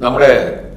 നമ്മുടെ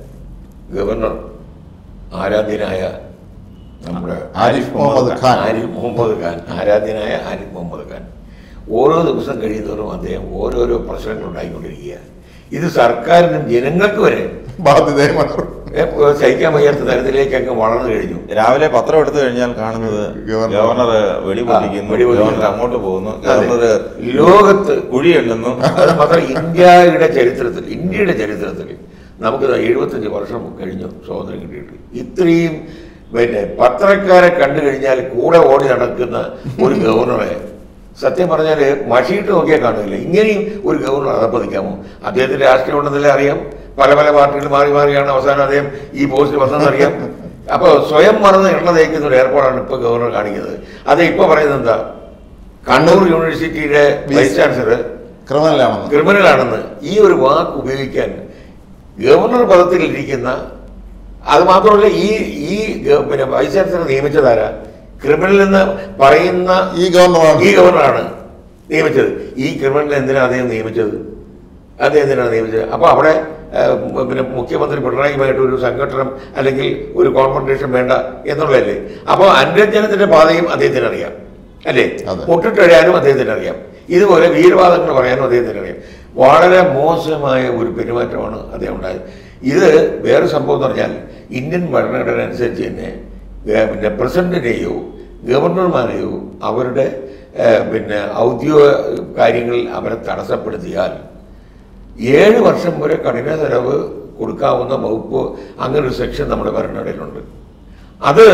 ഗവർണർ ആരാധ്യനായ നമ്മുടെ ആരിഫ് മുഹമ്മദ് ഖാൻ. ആരിഫ് മുഹമ്മദ് ഖാൻ ആരാധ്യനായ ആരിഫ് മുഹമ്മദ് ഖാൻ ഓരോ ദിവസം കഴിയുന്നവരും അദ്ദേഹം ഓരോരോ പ്രശ്നങ്ങൾ ഉണ്ടായിക്കൊണ്ടിരിക്കുക ഇത് സർക്കാരിനും ജനങ്ങൾക്ക് വരെ ബാധ്യതയെ മാറും ഏ, സഹിക്കാൻ വയ്യാത്ത തരത്തിലേക്ക് അങ്ങ് വളർന്നു കഴിഞ്ഞു രാവിലെ പത്രം എടുത്തു കഴിഞ്ഞാൽ കാണുന്നത് ഗവർണർ. ഗവർണർ വെടിപൊട്ടിക്കുന്നു ആ, വെടിപൊട്ടിക്കുന്നു. ഗവർണർ അങ്ങോട്ട് പോകുന്നു അതെ. ഗവർണർ ലോകത്ത് കുഴി എണ്ണുന്നു അത് മാത്രം ഇന്ത്യയുടെ ചരിത്രത്തിൽ ഇന്ത്യയുടെ ചരിത്രത്തിൽ നമുക്ക് എഴുപത്തഞ്ച് വർഷം കഴിഞ്ഞു സ്വാതന്ത്ര്യം കിട്ടിയിട്ട് ഇത്രയും പിന്നെ പത്രക്കാരെ കണ്ടു കഴിഞ്ഞാൽ കൂടെ ഓടി നടക്കുന്ന ഒരു ഗവർണറെ സത്യം പറഞ്ഞാൽ മഷിയിട്ട് നോക്കിയാൽ കാണില്ല ഇങ്ങനെയും ഒരു ഗവർണർ അതപ്പതിക്കാമോ അദ്ദേഹത്തിന്റെ രാഷ്ട്രീയം ഉണ്ടെന്നല്ലേ അറിയാം പല പല പാർട്ടികൾ മാറി മാറിയാണ് അവസാനം അദ്ദേഹം ഈ പോസ്റ്റ് വന്നതെന്നറിയാം അപ്പോൾ സ്വയം മറന്ന് എണ്ണ തേക്കുന്ന ഒരു ഏർപ്പാടാണ് ഇപ്പോൾ ഗവർണർ കാണിക്കുന്നത് അത് ഇപ്പോൾ പറയുന്നത് എന്താ കണ്ണൂർ യൂണിവേഴ്സിറ്റിയുടെ വൈസ് ചാൻസലർ ക്രിമിനലാണെന്ന് ക്രിമിനലാണെന്ന് ഈ ഒരു വാക്ക് ഉപയോഗിക്കാൻ ഗവർണർ പദത്തിലിരിക്കുന്ന അത് മാത്രമല്ല ഈ ഈ ഗ- പിന്നെ വൈസ് ചാൻസലർ നിയമിച്ചതാരാ ക്രിമിനൽ എന്ന് പറയുന്ന ഈ ഗവർണറാണ് ഈ ഗവർണറാണ് നിയമിച്ചത് ഈ ക്രിമിനൽ എന്തിനാണ് അദ്ദേഹം നിയമിച്ചത് അദ്ദേഹം എന്തിനാണ് നിയമിച്ചത് അപ്പോൾ അവിടെ ആ, പിന്നെ മുഖ്യമന്ത്രി പിണറായിയുമായിട്ട് ഒരു സംഘടനം അല്ലെങ്കിൽ ഒരു കോൺഫ്രണ്ടേഷൻ വേണ്ട എന്നുള്ളതല്ലേ അപ്പോൾ അനുരഞ്ജനത്തിന്റെ പാതയും അദ്ദേഹത്തിന് അറിയാം അല്ലേ അതെ. മുട്ടിട്ടൊഴയാനും അദ്ദേഹത്തിന് അറിയാം ഇതുപോലെ വീരവാദങ്ങൾ പറയാനും അദ്ദേഹത്തിന് അറിയാം വളരെ മോശമായ ഒരു പെരുമാറ്റമാണ് അദ്ദേഹം ഉണ്ടായത് ഇത് വേറെ സംഭവം എന്ന് പറഞ്ഞാൽ ഇന്ത്യൻ ഭരണഘടന അനുസരിച്ച് തന്നെ ഏ, പിന്നെ പ്രസിഡന്റിനെയോ ഗവർണർമാരെയോ അവരുടെ ഏ, പിന്നെ ഔദ്യോഗിക കാര്യങ്ങളിൽ അവരെ തടസ്സപ്പെടുത്തിയാൽ ഏഴ് വർഷം വരെ കഠിന ചെലവ് കൊടുക്കാവുന്ന വകുപ്പ് അങ്ങനെ ഒരു സെക്ഷൻ നമ്മുടെ ഭരണഘടനയിലുണ്ട് അത്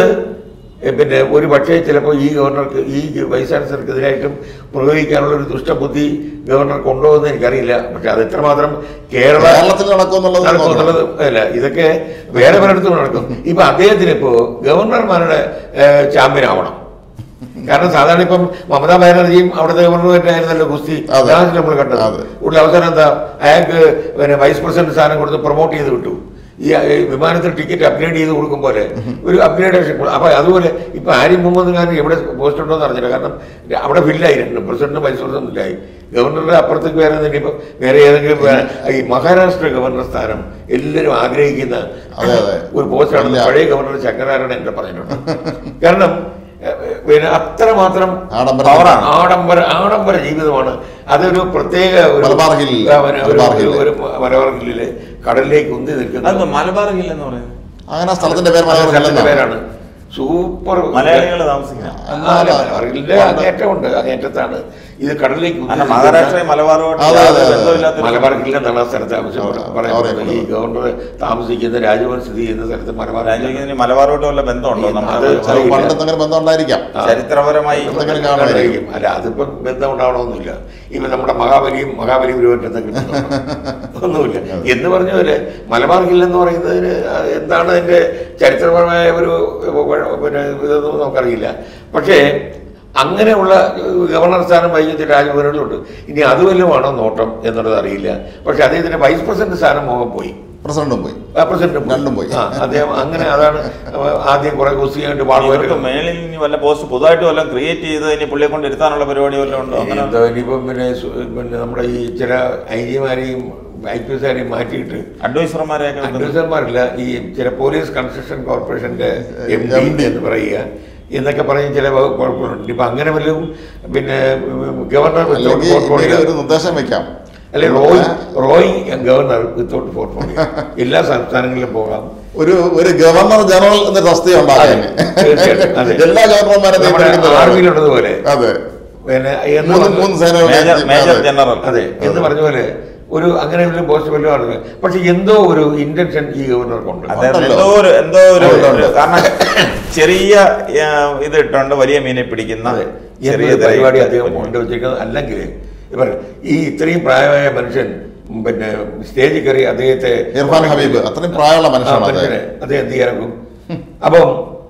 എ, പിന്നെ ഒരു പക്ഷേ ചിലപ്പോൾ ഈ ഗവർണർക്ക് ഈ വൈസ് ചാൻസലർക്കെതിരായിട്ടും പ്രയോഗിക്കാനുള്ള ഒരു ദുഷ്ടബുദ്ധി ഗവർണർ കൊണ്ടുപോകുന്ന എനിക്കറിയില്ല പക്ഷെ അത് എത്രമാത്രം കേരള കേരളത്തിൽ നടക്കുമെന്നുള്ളത് നടക്കുമെന്നുള്ളത് അല്ല ഇതൊക്കെ വേറെ പലയിടത്തും നടക്കും ഇപ്പൊ അദ്ദേഹത്തിന് ഇപ്പോ ഗവർണർമാരുടെ ചാമ്പ്യൻ ആവണം കാരണം സാധാരണ ഇപ്പം മമതാ ബാനർജിയും അവിടുത്തെ ഗവർണറുമായിട്ടായിരുന്നല്ലോ ഗുസ്തി അതെ. ലാസ്റ്റ് നമ്മൾ കണ്ടത് അതെ. ഉള്ള അവസരം എന്താ അയാൾക്ക് പിന്നെ വൈസ് പ്രസിഡന്റ് സ്ഥാനം കൊടുത്ത് പ്രൊമോട്ട് ചെയ്ത് വിട്ടു ഈ ഈ വിമാനത്തിൽ ടിക്കറ്റ് അപ്ഗ്രേഡ് ചെയ്ത് കൊടുക്കും പോലെ ഒരു അപ്ഗ്രേഡേഷൻ അപ്പൊ അതുപോലെ ഇപ്പൊ ആരിഫ് മുഹമ്മദ് ഖാൻ എവിടെ പോസ്റ്റ് ഉണ്ടോ എന്ന് അറിഞ്ഞില്ല കാരണം അവിടെ ഫില്ലായിരുന്നു പ്രസിഡന്റ് വൈസ് പ്രസിഡന്റ് ഇല്ലായി ഗവർണറുടെ അപ്പുറത്തേക്ക് വേറെ എന്തെങ്കിലും ഇപ്പൊ വേറെ ഏതെങ്കിലും വേ- ഈ മഹാരാഷ്ട്ര ഗവർണർ സ്ഥാനം എല്ലാവരും ആഗ്രഹിക്കുന്ന അതെ, അതെ. ഒരു പോസ്റ്റാണ് ഇല്ല. പഴയ ഗവർണർ ചക്കനാരായണൻ എന്നെ പറഞ്ഞിട്ടുണ്ട് കാരണം ഏഹ്, പിന്നെ അത്രമാത്രം ആഡംബര പവറാണ് ആഡംബര ആഡംബര ജീവിതമാണ് അതൊരു പ്രത്യേക ഒരു- മലബാർ ഹില്ലിൽ. ആ, പിന്നെ ഒരു- മലബാർ ഹില്ലിൽ. ഒരു മലബാർ ഹില്ലില് കടലിലേക്ക് ഉന്തി നിൽക്കുന്ന അത് മലബാർ ഹിൽ എന്ന് പറയുന്നത് അങ്ങനെ ആ സ്ഥലത്തിന്റെ പേര് സ്ഥലത്തിന്റെ മലയാളം പേരാണ് സൂപ്പർ മലയാളികൾ താമസിക്കുന്ന മലബാർ ഹില്ലിന്റെ അങ്ങേറ്റമുണ്ട് അങ്ങേറ്റത്താണ് ഇത് കടലിലേക്ക് ഉന്തി അല്ല നിൽക്കുന്ന- മഹാരാഷ്ട്രയും മലബാറുമായിട്ട് അതെ, അതെ, യാതൊരു അതെ. ബന്ധമില്ലാത്ത മലബാർ ഹില്ല് എന്നാണ് ആ സ്ഥലത്ത് ആവശ്യം ആ, പറയുന്നത് അവിടെ ഈ ഗവർണർ താമസിക്കുന്ന രാജഭവൻ സ്ഥിതി ചെയ്യുന്ന സ്ഥലത്ത് മലബാർ ഹില്ല് രാജ്യത്തിന് മലബാറുമായിട്ട് വല്ല ബന്ധമുണ്ടോ അത് നമ്മുടെ അറിയില്ല. പണ്ടത്തെ അങ്ങനെ ബന്ധം ഉണ്ടായിരിക്കാം ആ. ചരിത്രപരമായി എന്തെങ്കിലും കാണുമായിരിക്കും. അല്ല അതിപ്പം ബന്ധം ഉണ്ടാവണമെന്നില്ല ഇപ്പൊ നമ്മുടെ മഹാബലിയും മഹാബലിപുരമായിട്ട് എന്താ കിട്ടുന്നത് ഒന്നുമില്ല എന്ന് പറഞ്ഞ പോലെ മലബാർ ഹിൽ എന്ന് പറയുന്നതിന് എന്താണ് അതിന്റെ ചരിത്രപരമായ ഒരു പിന്നെ ഇതൊന്നും നമുക്കറിയില്ല പക്ഷേ അങ്ങനെയുള്ള ഗവർണർ സ്ഥാനം വൈകിട്ട് രാജഭവനിലുണ്ട് ഇനി അത് വല്ലതുമാണോ നോട്ടം എന്നുള്ളത് അറിയില്ല പക്ഷെ അദ്ദേഹത്തിന്റെ വൈസ് പ്രസിഡന്റ് സ്ഥാനം മോഹം പോയി പ്രസിഡന്റും പോയി ആ, പ്രസിഡന്റ് രണ്ടും പോയി. ആ അദ്ദേഹം അങ്ങനെ അതാണ് ആദ്യം കുറെ കുസ്തിയായിട്ട് ഇവർക്ക് പാടുമായിട്ട് മേളിൽ ഇനി വല്ല പോസ്റ്റ് പുതുതായിട്ട് വല്ലതും ക്രിയേറ്റ് ചെയ്ത് ഇനി പുള്ളിയെ കൊണ്ട് ഇരുത്താനുള്ള പരിപാടി വല്ലതും ഉണ്ടോ അങ്ങനെ എന്തോ ഇനിയിപ്പം പിന്നെ സു- പിന്നെ നമ്മുടെ ഈ ചില ഐ ജിമാരെയും ഐ പി എസ്കാരെയും മാറ്റിയിട്ട് അഡ്വൈസർമാരെയൊക്കെ വെക്കുന്നത് അഡ്വൈസർമാരില്ല ഈ ചില പോലീസ് കൺസ്ട്രക്ഷൻ കോർപ്പറേഷന്റെ എം MD. ഡി എന്ന് പറയുക എന്നൊക്കെ പറഞ്ഞ് ചില വകുപ്പ് കുഴപ്പങ്ങളുണ്ട് ഇപ്പൊ അങ്ങനെ വല്ലതും പിന്നെ ഗവർണർ without അല്ലെങ്കിൽ portfolio- ഇങ്ങനെ ഒരു നിർദ്ദേശം വെക്കാം അല്ലെ Roy Roy governor without portfolio എല്ലാ സംസ്ഥാനങ്ങളിലും പോകാം ഒരു ഒരു ഗവർണർ ജനറൽ എന്ന തസ്തി ഉണ്ടാകാൻ തീർച്ചയായിട്ടും, അതെ. എല്ലാ ഗവർണർമാരും നമ്മുടെ നിയന്ത്രിക്കുന്ന ഒരാള്. ആർമിയിലുള്ളതുപോലെ അതെ പിന്നെ എന്ന് മൂന്ന് പറഞ്ഞ- മൂന്ന് സേന മേജർ മേജർ ജനറൽ അതെ എന്ന് പറഞ്ഞ പോലെ ഒരു അങ്ങനെ വല്ല പോസ്റ്റ് വല്ലതും ആണ് പക്ഷെ എന്തോ ഒരു ഇന്റൻഷൻ ഈ ഗവർണർക്കുണ്ട് അദ്ദേഹം ഉണ്ടല്ലോ. എന്തോ ഒരു എന്തോ ഒരു ഉണ്ട്, ഉണ്ട്. ഒരു- കാരണം ചെറിയ ആ, ഇത് ഇട്ടുകൊണ്ട് വലിയ മീനെ പിടിക്കുന്ന അതെ ചെറിയ എന്നൊരു പരിപാടി തിരയിൽ അദ്ദേഹം കൊണ്ടുവച്ചിരിക്കുന്നത് അല്ലെങ്കിൽ ഇവർ ഈ ഇത്രയും പ്രായമായ മനുഷ്യൻ ഉം, പിന്നെ സ്റ്റേജിൽ കയറി അദ്ദേഹത്തെ ഇർഫാൻ ഹബീബ് അത്രയും പ്രായമുള്ള ആ, മനുഷ്യനാണ് മനുഷ്യനെ അദ്ദേഹം അദ്ദേഹം എന്ത് ചെയ്യാനും അപ്പം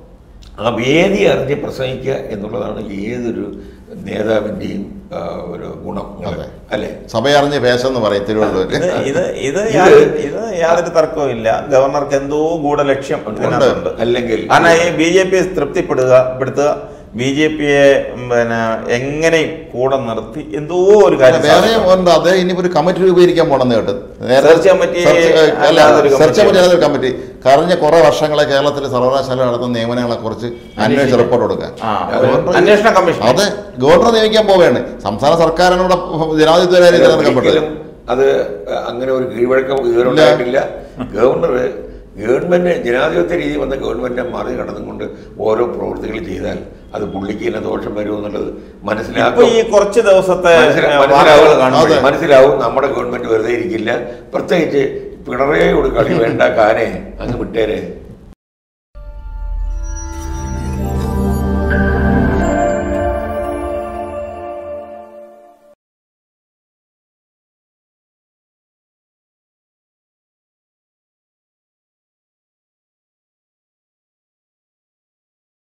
ആ വേദി അറിഞ്ഞ് പ്രസംഗിക്കുക എന്നുള്ളതാണ് ഏതൊരു നേതാവിൻ്റെയും ആ, ഒരു ഗുണം അതെ. അല്ലേ സഭയറിഞ്ഞ് പേശെന്ന് പറയും തിരുവള്ളൂര് ഇത് ഇത് ഇത് ഇത് യാതൊരു- ഇത് യാതൊരു തർക്കവും ഇല്ല ഗവർണർക്ക് എന്തോ ഗൂഢലക്ഷ്യം ഇതിനകത്തുണ്ട് അല്ലെങ്കിൽ കാരണം ഈ ബി ജെ പി തൃപ്തിപ്പെടുക പെടുത്തുക ബി ജെ പിയെ പിന്നെ എങ്ങനെയും കൂടെ നിർത്തി എന്തോ ഒരു കാര്യം വേറെ സാധിക്കണം. ഉണ്ട് അദ്ദേഹം ഇനിയിപ്പോ ഒരു കമ്മിറ്റി രൂപീകരിക്കാൻ പോണെന്ന് കേട്ട് സെർച്ച് കമ്മിറ്റി അല്ലാതൊരു സെർച്ച് കമ്മിറ്റി കമ്മിറ്റി അല്ലാതൊരു കമ്മിറ്റി കഴിഞ്ഞ കുറെ വർഷങ്ങളെ കേരളത്തിലെ സർവകലാശാല നടത്തുന്ന നിയമനങ്ങളെ കുറിച്ച് അന്വേഷിച്ച് റിപ്പോർട്ട് കൊടുക്കാൻ ആ, ഗവർണർ- അന്വേഷണ കമ്മീഷൻ. അതെ ഗവർണർ നിയമിക്കാൻ പോവുകയാണ് സംസ്ഥാന സർക്കാരാണ് ഇവിടെ ജനാധിപത്യപരമായി തിരഞ്ഞെടുക്കപ്പെട്ടത് ഒരിക്കലും അത് അങ്ങനെ ഒരു കീഴ്വഴക്കം ഇതുവരെ ഉണ്ടായിട്ടില്ല ഗവർണർ ഗവൺമെന്റ് ജനാധിപത്യ രീതി വന്ന ഗവൺമെന്റിനെ മറി കടന്നുകൊണ്ട് ഓരോ പ്രവൃത്തികൾ ചെയ്താൽ അത് പുള്ളിക്ക് തന്നെ ദോഷം വരും എന്നുള്ളത് ഇപ്പൊ മനസ്സിലാക്കും ഈ കുറച്ച് ദിവസത്തെ മനസ്സിലാ- ഏ, മനസ്സിലാവും വാർത്തകൾ കാണുമ്പോഴേ അതെ. മനസ്സിലാവും നമ്മുടെ ഗവൺമെന്റ് വെറുതെ ഇരിക്കില്ല പ്രത്യേകിച്ച് പിണറായിയോട് കളി വേണ്ട കാനെ അങ്ങ് വിട്ടേരെ